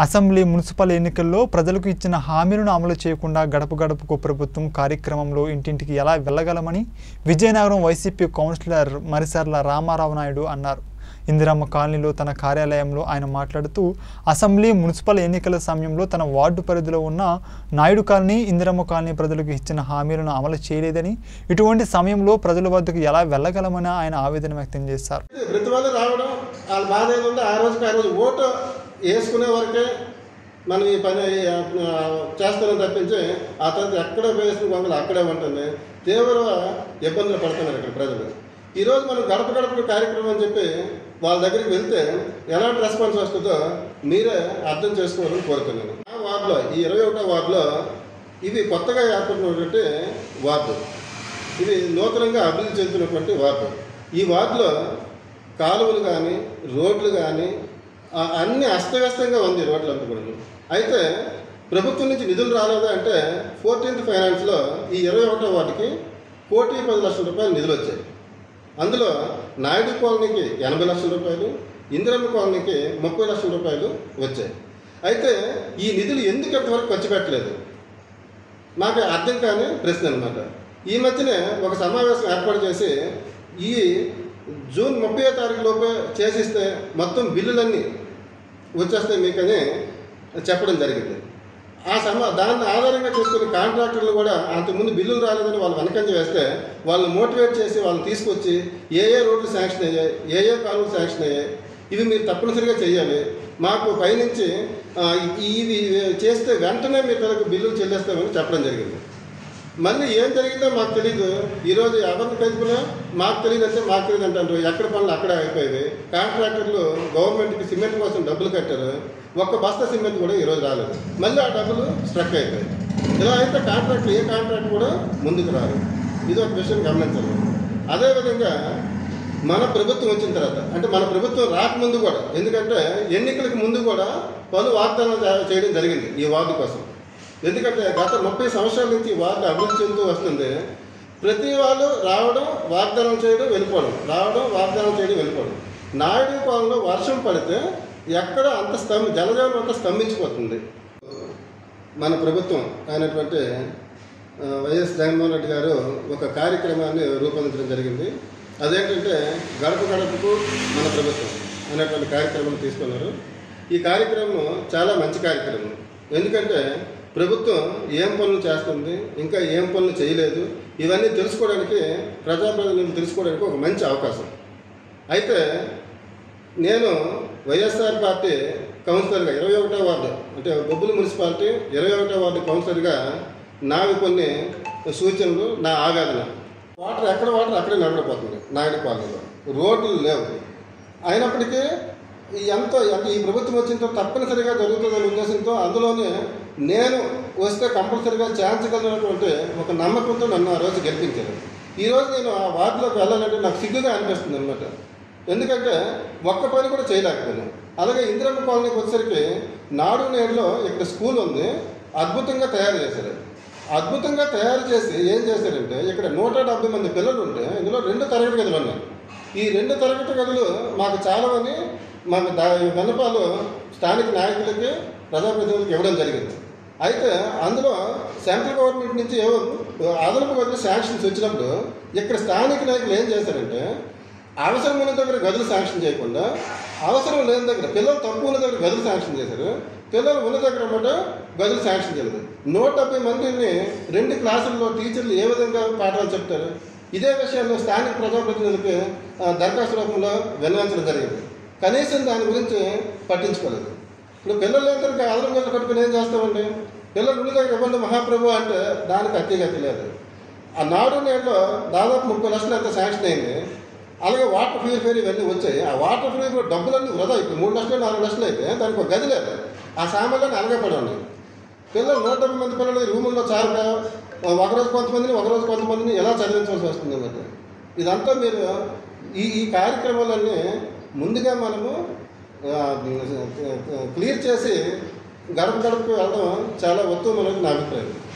assembly municipal ఎన్నికల్లో ప్రజలకు ఇచ్చిన హామీలను అమలు చేయకుండా గడప గడపకు ప్రభుత్వం కార్యక్రమంలో ఇంటింటికి ఎలా వెళ్ళగలమని విజయనగరం వైసీపీ కౌన్సిలర్ మరిసర్ల రామారావు నాయుడు అన్నారు ఇందిరమ్మ కాలనీలో తన కార్యాలయంలో ఆయన మాట్లాడుతూ అసెంబ్లీ మున్సిపల్ ఎన్నికల సమయంలో తన వార్డు పరిధిలో ఉన్న నాయుడు కాలనీ ఇందిరమ్మ కాలనీ ప్రజలకు ఇచ్చిన హామీలను అమలు చేయలేదని ఇటువంటి సమయంలో ప్రజల వద్దకు ఎలా వెళ్ళగలమని ఆయన ఆవేదన వ్యక్తం చేశారు ప్రతి వాళ్ళు రావడం వాళ్ళ బాధ ఏది ఉందో ఆ రోజుకి ఆ రోజు ఓటు వేసుకునే వరకే మనం ఈ పని ఆ, చేస్తున్నాం తప్పించి ఆ తర్వాత ఎక్కడ వేసిన గొంగలు అక్కడే ఉంటుంది తీవ్ర ఇబ్బందులు పడుతున్నారు ఇక్కడ ప్రజలు ఈరోజు మనం గడప గడప కార్యక్రమం అని చెప్పి వాళ్ళ దగ్గరికి వెళ్తే ఎలాంటి రెస్పాన్స్ వస్తుందో మీరే అర్థం చేసుకోవాలని కోరుతున్నాను ఆ వార్డులో ఈ ఇరవై ఒకటో వార్డులో ఇవి కొత్తగా ఏర్పడినటువంటి వార్డు ఇది నూతనంగా అభివృద్ధి చెందుతున్నటువంటి వార్డు ఈ వార్డులో కాలువలు కానీ రోడ్లు కానీ ఆ, అన్ని అస్తవ్యస్తంగా ఉంది రోడ్లు అంతా కూడా అయితే ప్రభుత్వం నుంచి నిధులు రాలేదా అంటే ఫోర్టీన్త్ ఫైనాన్స్లో ఈ ఇరవై ఒకటో వార్డుకి కోటి పది లక్షల రూపాయలు నిధులు వచ్చాయి అందులో నాయుడు కాలనీకి ఎనభై లక్షల రూపాయలు ఇందిరమ్మ కాలనీకి ముప్పై లక్షల రూపాయలు వచ్చాయి అయితే ఈ నిధులు ఎందుకు ఇంతవరకు ఖర్చు పెట్టలేదు నాకు అర్థం కాని ప్రశ్న అనమాట ఈ మధ్యనే ఒక సమావేశం ఏర్పాటు చేసి ఈ జూన్ ముప్పై తారీఖు లోపే చేసిస్తే మొత్తం బిల్లులన్నీ వచ్చేస్తాయి మీకని చెప్పడం జరిగింది ఆ సమా దాన్ని ఆధారంగా చేసుకుని కాంట్రాక్టర్లు కూడా అంతకుముందు బిల్లులు రాలేదని వాళ్ళు వెనకంజ వేస్తే వాళ్ళు మోటివేట్ చేసి వాళ్ళని తీసుకొచ్చి ఏ ఏ రోడ్లు శాంక్షన్ అయ్యాయి ఏ ఏ కాలువలు శాంక్షన్ అయ్యాయి ఇవి మీరు తప్పనిసరిగా చేయాలి మాకు పైనుంచి ఆ, ఇవి చేస్తే వెంటనే మీ పిల్లలకు బిల్లులు చెల్లిస్తామని చెప్పడం జరిగింది మళ్ళీ ఏం జరిగిందో మాకు తెలియదు ఈరోజు ఎవరిని కలిపినా మాకు తెలియదు అంటే మాకు తెలియదు అంటారు ఎక్కడ పనులు అక్కడే అయిపోయేవి కాంట్రాక్టర్లు గవర్నమెంట్కి సిమెంట్ కోసం డబ్బులు కట్టారు ఒక్క బస్తా సిమెంట్ కూడా ఈరోజు రాలేదు మళ్ళీ ఆ డబ్బులు స్ట్రక్ అయిపోయాయి ఇలా అయితే కాంట్రాక్ట్లు ఏ కాంట్రాక్ట్ కూడా ముందుకు రారు ఇది ఒక విషయం గమనించాలి అదేవిధంగా మన ప్రభుత్వం వచ్చిన తర్వాత అంటే మన ప్రభుత్వం రాకముందు కూడా ఎందుకంటే ఎన్నికలకు ముందు కూడా పలు వాగ్దానాలు చే- చేయడం జరిగింది ఈ వార్డు కోసం ఎందుకంటే గత ముప్పై సంవత్సరాల నుంచి ఈ వార్డు అభివృద్ధి చెందుతూ వస్తుంది ప్రతి వాళ్ళు రావడం వాగ్దానం చేయడం వెళ్ళిపోవడం రావడం వాగ్దానం చేయడం వెళ్ళిపోవడం నాయుడు పాలనలో వర్షం పడితే ఎక్కడ అంత స్తంభ జనజీవనం అంతా స్తంభించిపోతుంది మన ప్రభుత్వం అయినటువంటి ఆ, వైఎస్ జగన్మోహన్ రెడ్డి గారు ఒక కార్యక్రమాన్ని రూపొందించడం జరిగింది అదేంటంటే గడప గడపకు మన ప్రభుత్వం అనేటువంటి కార్యక్రమం తీసుకున్నారు ఈ కార్యక్రమం చాలా మంచి కార్యక్రమం ఎందుకంటే ప్రభుత్వం ఏం పనులు చేస్తుంది ఇంకా ఏం పనులు చేయలేదు ఇవన్నీ తెలుసుకోవడానికి ప్రజాప్రతినిధులు తెలుసుకోవడానికి ఒక మంచి అవకాశం అయితే నేను వైఎస్ఆర్ పార్టీ కౌన్సిలర్గా ఇరవై ఒకటో వార్డు అంటే బొబ్బుల మున్సిపాలిటీ ఇరవై ఒకటో వార్డు కౌన్సిలర్గా నావి కొన్ని సూచనలు నా ఆవేదన వాటర్ ఎక్కడ వాటర్ అక్కడే నడవడిపోతుంది నాయుడు కాలనీలో రోడ్లు లేవు అయినప్పటికీ ఈ ఎంత అంటే ఈ ప్రభుత్వం వచ్చిన తప్పనిసరిగా జరుగుతుందనే ఉద్దేశంతో అందులోనే నేను వస్తే కంపల్సరిగా చేయించగలిగినటువంటి ఒక నమ్మకంతో నన్ను ఆ రోజు గెలిపించారు ఈ రోజు నేను ఆ వార్డులోకి వెళ్ళాలంటే నాకు సిగ్గుగా అనిపిస్తుంది అనమాట ఎందుకంటే ఒక్క పని కూడా చేయలేకపోయాను అలాగే ఇందిరమ్మ కాలనీకి వచ్చేసరికి నాడు నేడులో ఇక్కడ స్కూల్ ఉంది అద్భుతంగా తయారు చేశారు అద్భుతంగా తయారు చేసి ఏం చేశారంటే ఇక్కడ నూట డెబ్బై మంది పిల్లలు ఉంటే ఇందులో రెండు తరగతి గదులు ఉన్నాయి ఈ రెండు తరగతి గదులు మాకు చాలవని మాకు దా విన్నపాలు స్థానిక నాయకులకి ప్రజాప్రతినిధులకు ఇవ్వడం జరిగింది అయితే అందులో సెంట్రల్ గవర్నమెంట్ నుంచి ఏవో అదనపు గదులు శాంక్షన్స్ వచ్చినప్పుడు ఇక్కడ స్థానిక నాయకులు ఏం చేశారంటే అవసరం ఉన్న దగ్గర గదులు శాంక్షన్ చేయకుండా అవసరం లేని దగ్గర పిల్లలు తక్కువ ఉన్న దగ్గర గదులు శాంక్షన్ చేశారు పిల్లలు ఉన్న దగ్గర మాట గదులు శాంక్షన్ చేయలేదు నూట డెబ్బై మందిని రెండు క్లాసుల్లో టీచర్లు ఏ విధంగా పాఠాలు చెప్తారు ఇదే విషయాల్లో స్థానిక ప్రజాప్రతినిధులకి ఆ, దరఖాస్తు రూపంలో విన్నవించడం జరిగింది కనీసం దాని గురించి పట్టించుకోలేదు ఇప్పుడు పిల్లలు లేని దగ్గర అదనం గదులు కట్టుకుని ఏం చేస్తామండి పిల్లలు ఉన్న దగ్గర ఇవ్వండి మహాప్రభు అంటే దానికి అతిగతి లేదు ఆ నాడు నేడులో దాదాపు ముప్పై లక్షలు ఎంత శాంక్షన్ అయింది అలాగే వాటర్ ప్యూరిఫైర్ ఇవన్నీ వచ్చాయి ఆ వాటర్ ప్యూరిఫైర్ డబ్బులన్నీ వృధా ఇప్పుడు మూడు లక్షలు నాలుగు లక్షలు అయితే దానికి ఒక గది లేదు ఆ సామాన్లను అనగపడి ఉన్నాయి పిల్లలు నూట డెబ్బై మంది పిల్లలు ఈ రూముల్లో చారక ఒకరోజు కొంతమందిని ఒకరోజు కొంతమందిని ఎలా చదివించాల్సి వస్తుంది అన్నది ఇదంతా మీరు ఈ ఈ కార్యక్రమాలన్నీ ముందుగా మనము ఆ, క్లియర్ చేసి గడప గడపకు వెళ్ళడం చాలా ఉత్తమం అనేది నా అభిప్రాయం